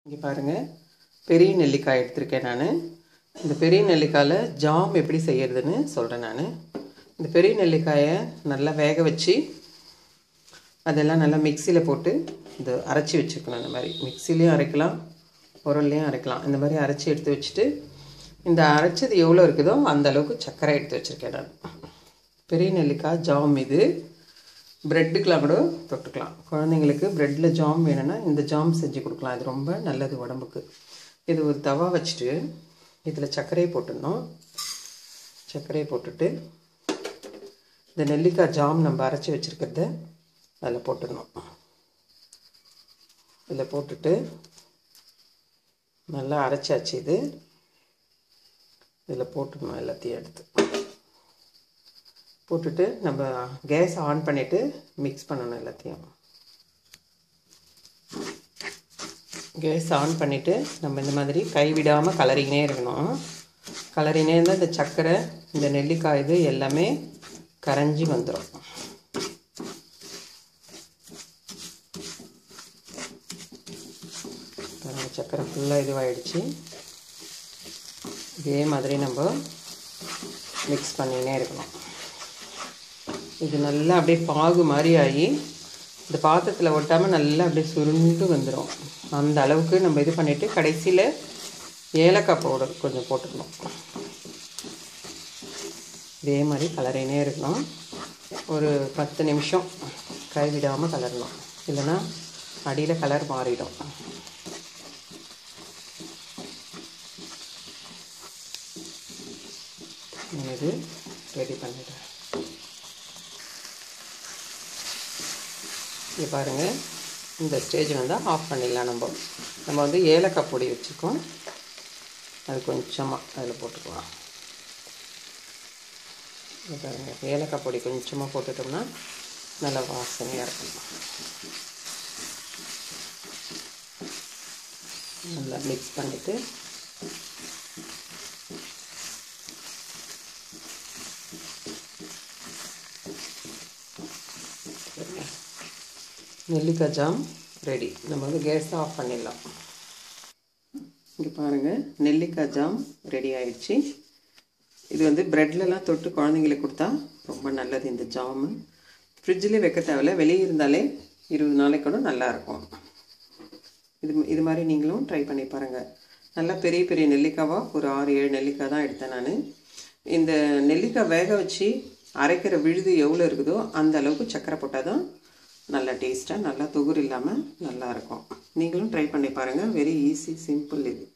இங்கே பாருங்கள் பெரிய நெல்லிக்காய் எடுத்திருக்கேன் நான் இந்த பெரிய நெல்லிக்காயில் ஜாம் எப்படி செய்யறதுன்னு சொல்கிறேன் நான் இந்த பெரிய நெல்லிக்காயை நல்லா வேக வச்சு அதெல்லாம் நல்லா மிக்சியில் போட்டு இந்த அரைச்சி வச்சுக்கணும் இந்த மாதிரி மிக்சிலையும் அரைக்கலாம் உரல்லையும் அரைக்கலாம் இந்த மாதிரி அரைச்சி எடுத்து வச்சுட்டு இந்த அரைச்சது எவ்வளோ இருக்குதோ அந்த அளவுக்கு சர்க்கரை எடுத்து வச்சுருக்கேன் நான் பெரிய நெல்லிக்காய் ஜாம் இது ப்ரெட்டுக்கெலாம் கூட தொட்டுக்கலாம் குழந்தைங்களுக்கு ப்ரெட்டில் ஜாம் வேணும்னா இந்த ஜாம் செஞ்சு கொடுக்கலாம் இது ரொம்ப நல்லது உடம்புக்கு இது ஒரு தவா வச்சுட்டு இதில் சர்க்கரையை போட்டுடணும் சர்க்கரையை போட்டுட்டு இந்த நெல்லிக்காய் ஜாம் நம்ம அரைச்சி வச்சுருக்கிறத அதில் போட்டுடணும் இதில் போட்டுட்டு நல்லா அரைச்சாச்சு இது இதில் போட்டுடணும் எல்லாத்தையும் எடுத்து போட்டுட்டு நம்ம கேஸ் ஆன் பண்ணிவிட்டு மிக்ஸ் பண்ணணும் எல்லாத்தையும் கேஸ் ஆன் பண்ணிவிட்டு நம்ம இந்த மாதிரி கைவிடாமல் கலரினே இருக்கணும் கலரினே இருந்தால் இந்த சர்க்கரை இந்த நெல்லிக்காய் இது எல்லாமே கரைஞ்சி வந்துடும் சர்க்கரை ஃபுல்லாக இதுவாகிடுச்சு இதே மாதிரி நம்ம மிக்ஸ் பண்ணினே இருக்கணும் இது நல்லா அப்படியே பாகு மாதிரி ஆகி இந்த பாத்திரத்தில் ஒட்டாமல் நல்லா அப்படியே சுருண்டு வந்துடும் அந்த அளவுக்கு நம்ம இது பண்ணிவிட்டு கடைசியில் ஏலக்காய் பவுடர் கொஞ்சம் போட்டுக்கணும் இதே மாதிரி கலரினே இருக்கணும் ஒரு பத்து நிமிஷம் கைவிடாமல் கலரணும் இல்லைன்னா அடியில் கலர் மாறிடும் இது ரெடி பண்ணிடுறேன் இங்கே பாருங்கள் இந்த ஸ்டேஜ் வந்து ஆஃப் பண்ணிடலாம் நம்ம நம்ம வந்து ஏலக்காய் பொடி வச்சுருக்கோம் அது கொஞ்சமாக அதில் போட்டுக்கலாம் இங்கே பாருங்கள் ஏலக்காய் பொடி கொஞ்சமாக போட்டுட்டோம்னா நல்லா வாசனையாக இருக்கும் நல்லா மிக்ஸ் பண்ணிவிட்டு நெல்லிக்காய் ஜாம் ரெடி நம்ம வந்து கேஸை ஆஃப் பண்ணிடலாம் இங்கே பாருங்கள் நெல்லிக்காய் ஜாம் ரெடி ஆயிடுச்சு இது வந்து ப்ரெட்லலாம் தொட்டு குழந்தைங்களுக்கு கொடுத்தா ரொம்ப நல்லது இந்த ஜாமு ஃப்ரிட்ஜிலே வைக்க தேவையில்ல வெளியே இருந்தாலே இருபது நாளைக்கு கூட நல்லாயிருக்கும் இது இது மாதிரி நீங்களும் ட்ரை பண்ணி பாருங்கள் நல்லா பெரிய பெரிய நெல்லிக்காவாக ஒரு ஆறு ஏழு நெல்லிக்காய் தான் எடுத்தேன் நான் இந்த நெல்லிக்காய் வேக வச்சு அரைக்கிற விழுது எவ்வளோ இருக்குதோ அந்த அளவுக்கு சக்கரை போட்டால் தான் நல்லா டேஸ்ட்டாக நல்லா துகுர் இல்லாமல் நல்லாயிருக்கும் நீங்களும் ட்ரை பண்ணி பாருங்கள் வெரி ஈஸி சிம்பிள் இது